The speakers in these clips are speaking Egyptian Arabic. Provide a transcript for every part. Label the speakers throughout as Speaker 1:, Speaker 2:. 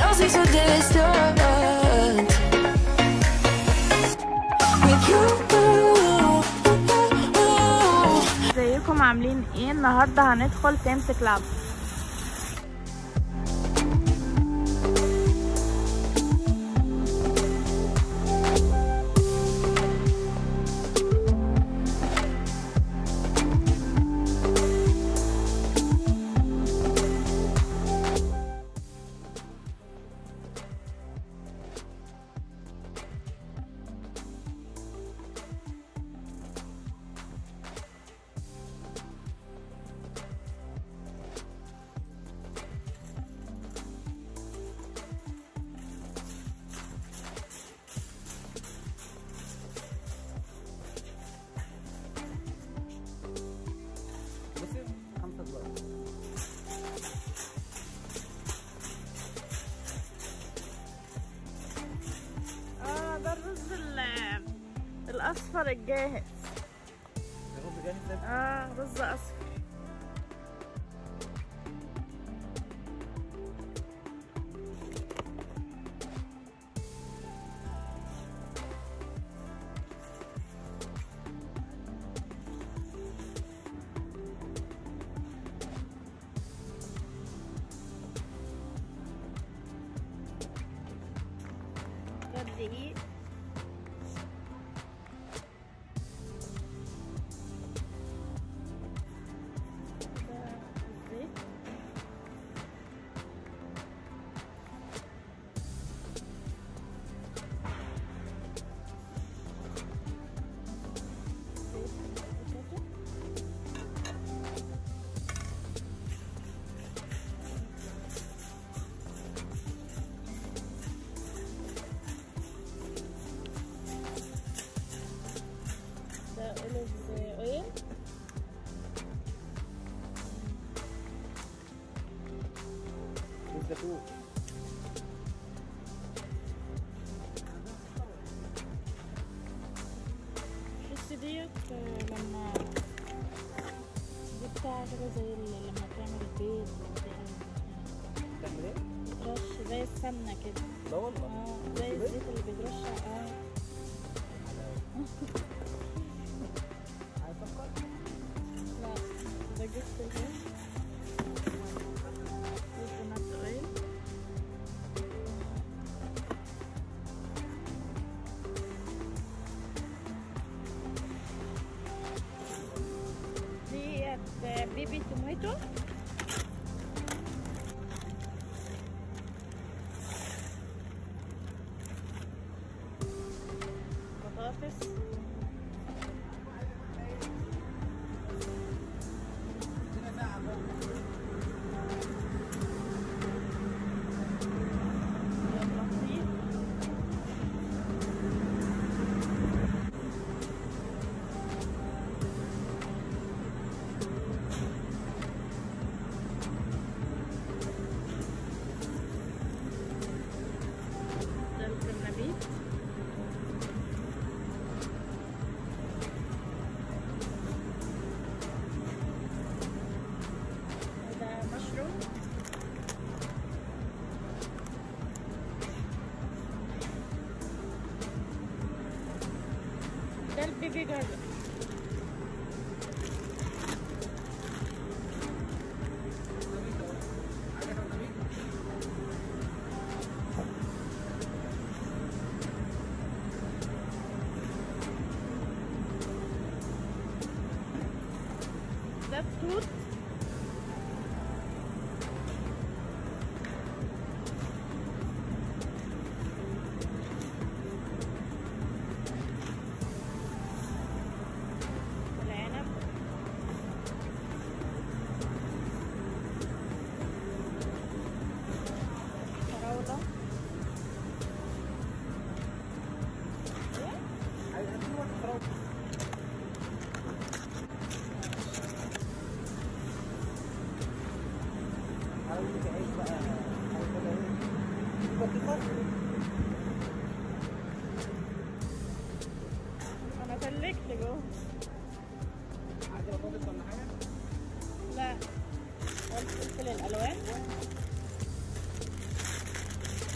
Speaker 1: all seem so distant with you.
Speaker 2: ازيكم عاملين ايه النهارده هندخل سيمس كلاب
Speaker 3: بصي خمسة دولار
Speaker 2: اه ده الرز ال- الاصفر الجاهز
Speaker 3: الرز جاهز ده
Speaker 2: اه رز اصفر ده الدقيق ده الزيت زيت البوتاتا. ده أوليف أويل
Speaker 3: والزيتون
Speaker 2: بس ديت آه، لما دي بتاع كده زي ال- لما تعمل بيض
Speaker 3: تعمل ايه؟
Speaker 2: بترش زي السمنة كده
Speaker 3: لا والله
Speaker 2: اه زي الزيت اللي بيترش اه
Speaker 3: عايز سكر؟
Speaker 2: لا ده جبت ده كوكونات اويل ديت بيبي توميتو بطاطس بطاطس ده الكرنبيط وده مشروم ده البيبي جارليك ده التوت العنب فراولة
Speaker 3: عايز عايز واحد فراولة عايز لك عيش بقى عايز بقى ايه؟ بطيخة
Speaker 2: انا سلكت جوه
Speaker 3: عايز بطاطس ولا حاجة؟
Speaker 2: لا والفلفل الالوان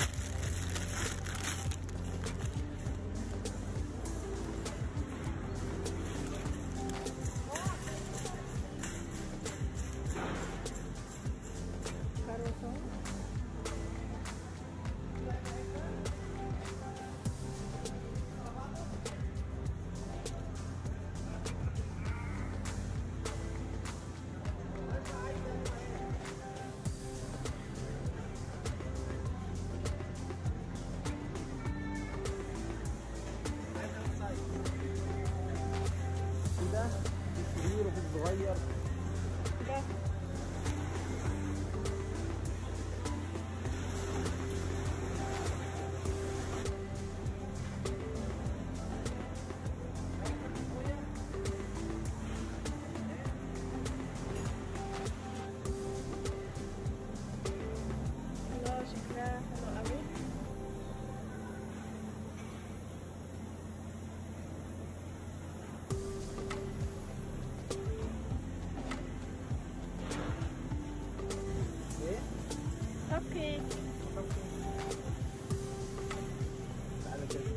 Speaker 3: تعالى كده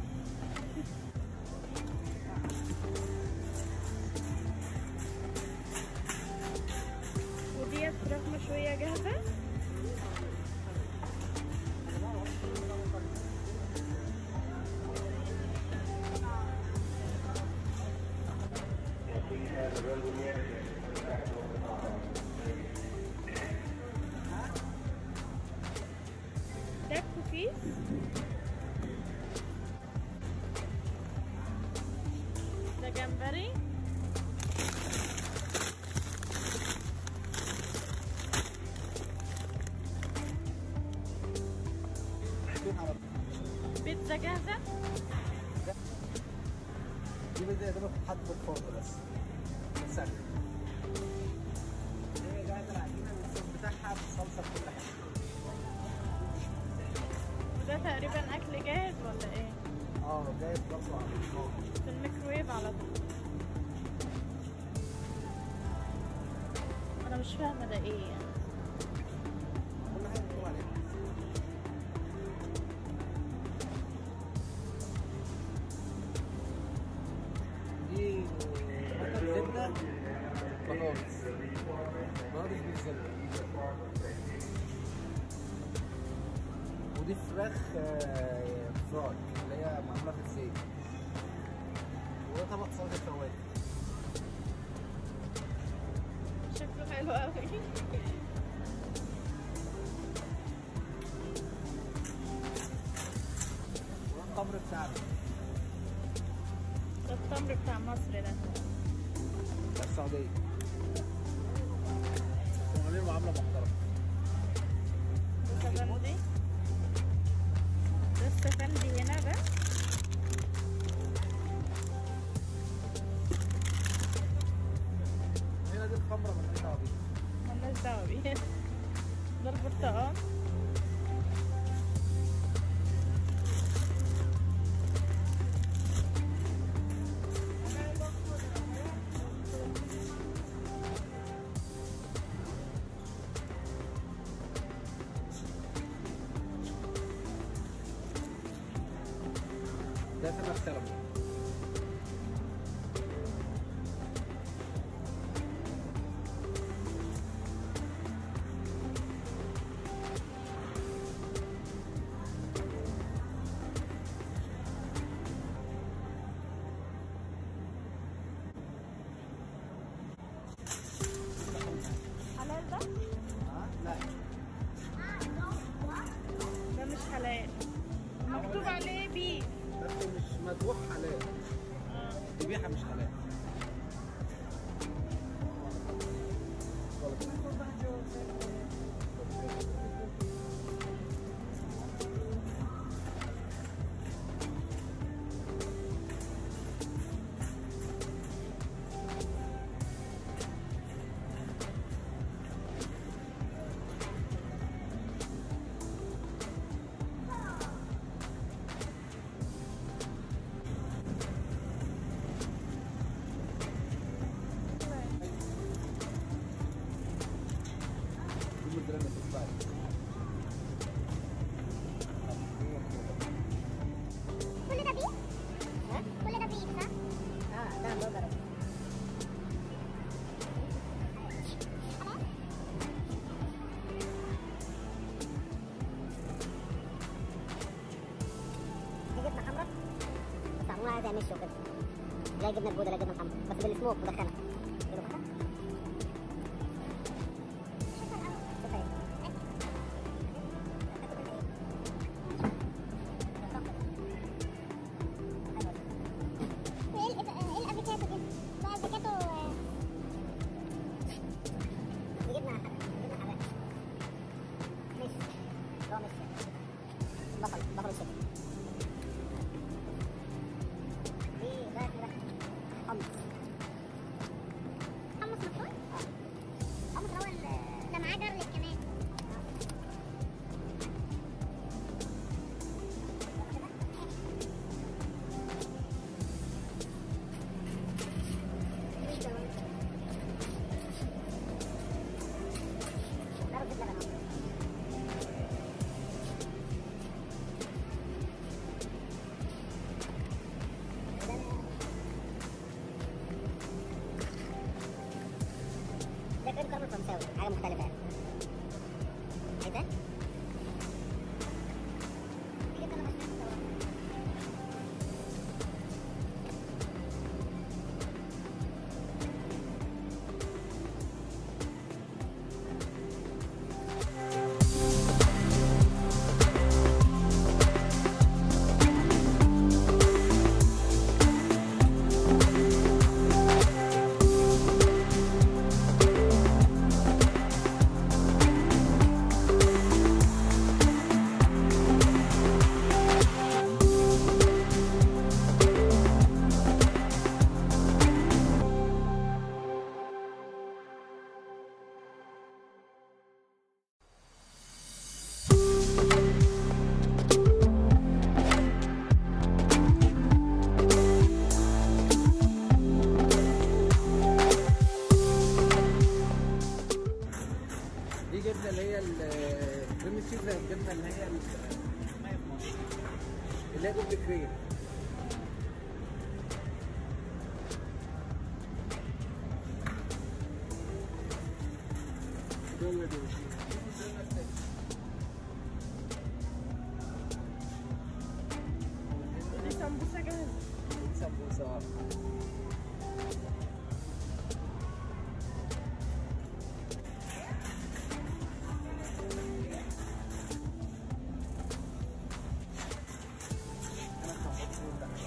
Speaker 2: وديت فراخ مشوية جاهزة ده كوكيز ده جمبري
Speaker 3: فين على
Speaker 2: بيتزا جاهزة
Speaker 3: دي بداية ده بتتحط في الفرن بس بتسخن هي جاهزة العجينة والصوص بتاعها بالصلصة بكل حاجة
Speaker 2: وده تقريبا أكل جاهز ولا إيه؟
Speaker 3: اه جاهز برضه على النار
Speaker 2: في الميكرويف على طول أنا مش فاهمة ده إيه يعني
Speaker 3: كل حاجة مكتوب عليها دي مثلا زبدة بطاطس بطاطس بالزبدة ودي فراخ آه، فراي اللي هي معمولة في الزيت وده طبق سلطة فواكه
Speaker 2: شكله حلو قوي
Speaker 3: وده التمر بتاعنا
Speaker 2: ده التمر بتاع مصر ده
Speaker 3: بتاع السعودية كانوا عاملين معاملة محترمة
Speaker 2: ده سفندي ده السفندي هنا ده
Speaker 3: هنا دي الخمرة مالناش دعوة بيها
Speaker 2: ملناش دعوة بيه ده البرتقال
Speaker 3: ده سمك سلمون
Speaker 2: حلال ده؟
Speaker 3: ها؟ لا
Speaker 2: ده مش حلال مكتوب عليه بي
Speaker 3: بس مش مذبوح حلال ذبيحة مش حلال دي مدرنة في الصعيد
Speaker 4: كل ده بيف؟ ها؟ كل ده بيف صح؟ اه ده همبرجر دي جبنة حمرا بس عموما زي مشي وكده زي جبنة الجودة لا جبنة حمرا بس بالسموك مدخنة كده كده شكرا ايه ال- ايه الافوكاتو دي؟ لا الافوكاتو آه، دي جبنة حراق جبنة حراق مش هو مش بفل بفل شيك دي ده كده حمص حمص مفروض؟ حمص هو ال- ده معاه جارليك كمان لا رز بلبن
Speaker 3: هي الحمايه في مصر اللي هي دوبل كريم دول دول
Speaker 2: دي سمبوسة جاهزة
Speaker 3: سمبوسه انا السمبوسه ده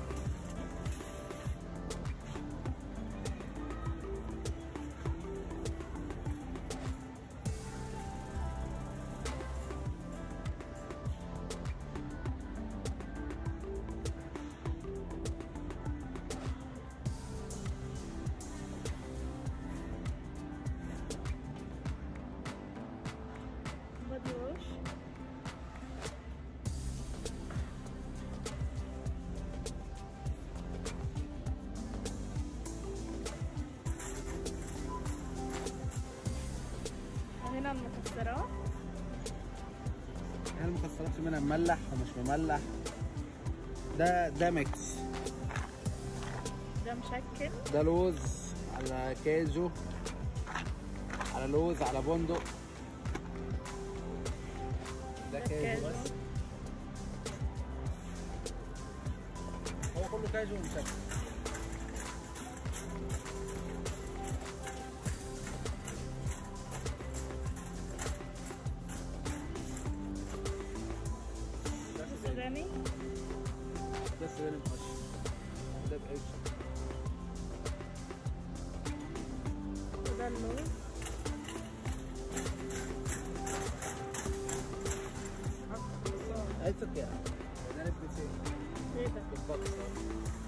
Speaker 2: بادي ووش وهنا المكسرات
Speaker 3: هنا المكسرات في منها مملح ومش مملح ده ده ميكس
Speaker 2: ده مشكل
Speaker 3: ده لوز على كاجو على لوز على بندق ده
Speaker 2: ده
Speaker 3: كاجو
Speaker 2: كاجو.
Speaker 3: بس هو كله كاجو ومشكل ده
Speaker 2: سوداني
Speaker 3: ده سوداني مقشر ده بعيش
Speaker 2: وده اللوز
Speaker 3: عايز تركيا ده نفس
Speaker 2: ايه ده
Speaker 3: بالبطل